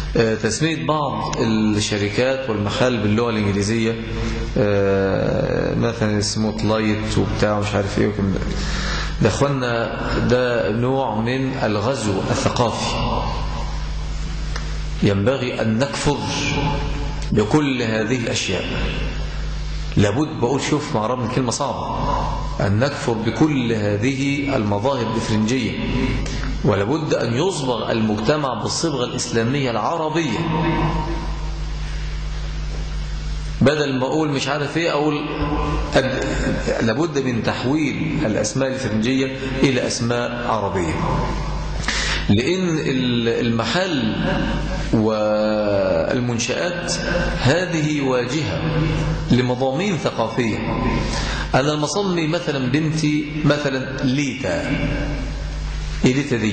آه، تسمية بعض الشركات والمحال باللغة الإنجليزية آه، مثلا سموت لايت وبتاع مش عارف ايه وكم ده ده اخوانا ده نوع من الغزو الثقافي ينبغي أن نكفر بكل هذه الأشياء لابد بقول شوف مع رب كلمة صعبة أن نكفر بكل هذه المظاهر الإفرنجية ولابد أن يصبغ المجتمع بالصبغة الإسلامية العربية بدل ما أقول مش عارف إيه أقول أد... لابد من تحويل الأسماء الإفرنجية إلى أسماء عربية لأن المحل والمنشآت هذه واجهة لمضامين ثقافية أنا المصمي مثلا بنتي مثلا ليتا إيه ليتا دي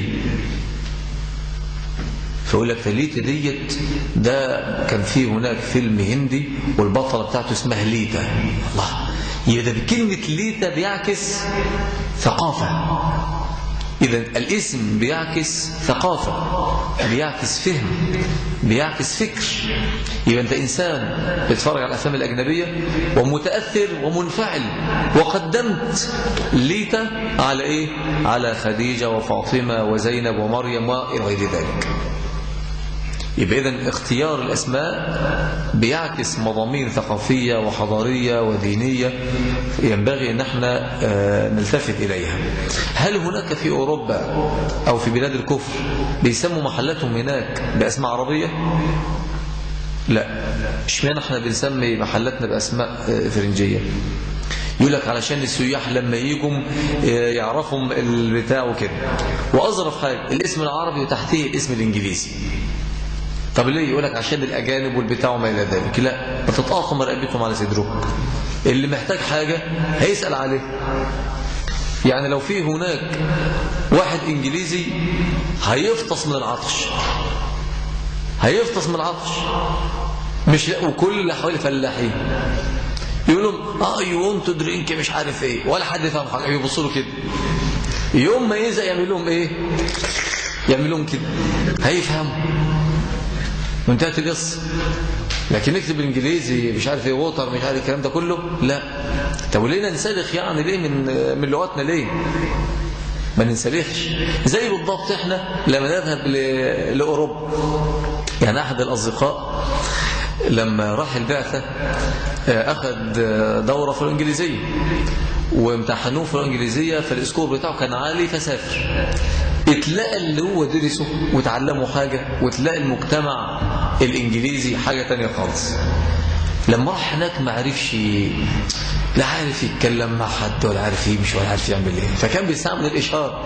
فيقول لك ليتا ديت ده كان فيه هناك فيلم هندي والبطلة بتاعته اسمها ليتا الله يبقى ده بكلمة ليتا بيعكس ثقافة إذا الاسم بيعكس ثقافة بيعكس فهم بيعكس فكر يبقى أنت إنسان بتتفرج على الأفلام الأجنبية ومتأثر ومنفعل وقدمت ليتا على إيه؟ على خديجة وفاطمة وزينب ومريم وإلى غير ذلك يبقى إذن اختيار الأسماء بيعكس مضامين ثقافية وحضارية ودينية ينبغي أن احنا نلتفت إليها هل هناك في أوروبا أو في بلاد الكفر بيسموا محلاتهم هناك بأسماء عربية لا اشمعنى احنا بنسمي محلاتنا بأسماء فرنجية يقول لك علشان السياح لما يجوا يعرفوا البتاع وكده وأظرف حاجة الاسم العربي وتحتيه الاسم الإنجليزي طب ليه يقول لك عشان الأجانب والبتاع وما إلى ذلك لا بتتقاطم رقبتهم على صدرهم اللي محتاج حاجة هيسأل عليه يعني لو في هناك واحد إنجليزي هيفطس من العطش هيفطس من العطش مش وكل اللي حوالي فلاحين يقول لهم اه يو ونت درينك مش عارف ايه ولا حد يفهم حاجه يبصوا له كده يوم ما يزق يعمل لهم ايه يعمل لهم كده هيفهموا وانتهت القصه لكن نكتب بالانجليزي مش عارف ايه ووتر مش عارف الكلام ده كله لا طب وليه ننسلخ يعني ليه من من لغتنا ليه ما ننسلخش زي بالضبط احنا لما نذهب لاوروبا يعني احد الاصدقاء لما راح البعثه اخذ دوره في الانجليزيه وامتحنوه في الانجليزيه فالاسكور بتاعه كان عالي فسافر اتلاقى اللي هو درسه وتعلمه حاجة وتلاقى المجتمع الإنجليزي حاجة تانية خالص لما راح هناك ما عرفش لا عارف يتكلم مع حد ولا عارف يمشي ولا عارف يعمل ايه فكان بيستعمل الإشارة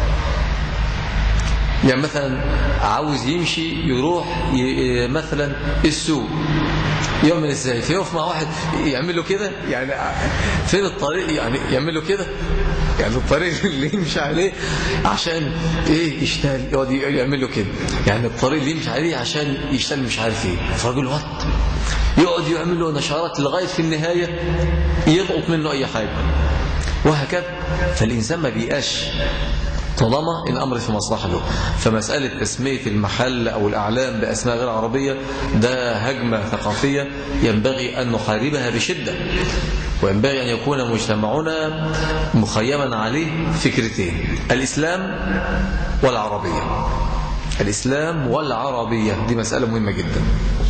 يعني مثلا عاوز يمشي يروح ي... مثلا السوق يعمل ازاي فيقف مع واحد يعمل له كده يعني فين الطريق يعني يعمل له كده يعني الطريق اللي يمشي عليه عشان ايه يشتغل يقعد يعمل له كده يعني الطريق اللي يمشي عليه عشان يشتغل مش عارف ايه فالراجل وات يقعد يعمل له نشارات لغايه في النهايه يضغط منه اي حاجه وهكذا فالانسان ما بيقاش طالما الأمر في مصلحة له فمسألة تسمية المحل أو الأعلام بأسماء غير عربية ده هجمة ثقافية ينبغي أن نحاربها بشدة وينبغي أن يكون مجتمعنا مخيما عليه فكرتين الإسلام والعربية الإسلام والعربية دي مسألة مهمة جدا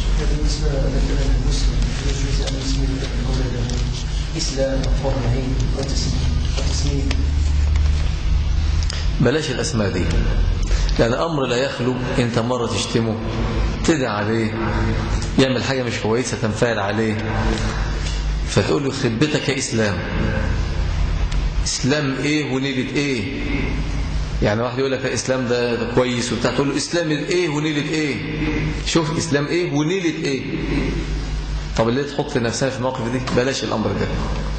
إسلام ومعين وتسميم بلاش الأسماء دي لأن أمر لا يخلو أنت مرة تشتمه تدعي عليه يعمل حاجة مش كويسة تنفعل عليه فتقول له خربتك يا إسلام إسلام إيه ونيلة إيه يعني واحد يقول لك الإسلام ده, ده كويس وبتاع تقول له إسلام إيه ونيلة إيه شوف إسلام إيه ونيلة إيه طب اللي تحط نفسها في المواقف دي بلاش الأمر ده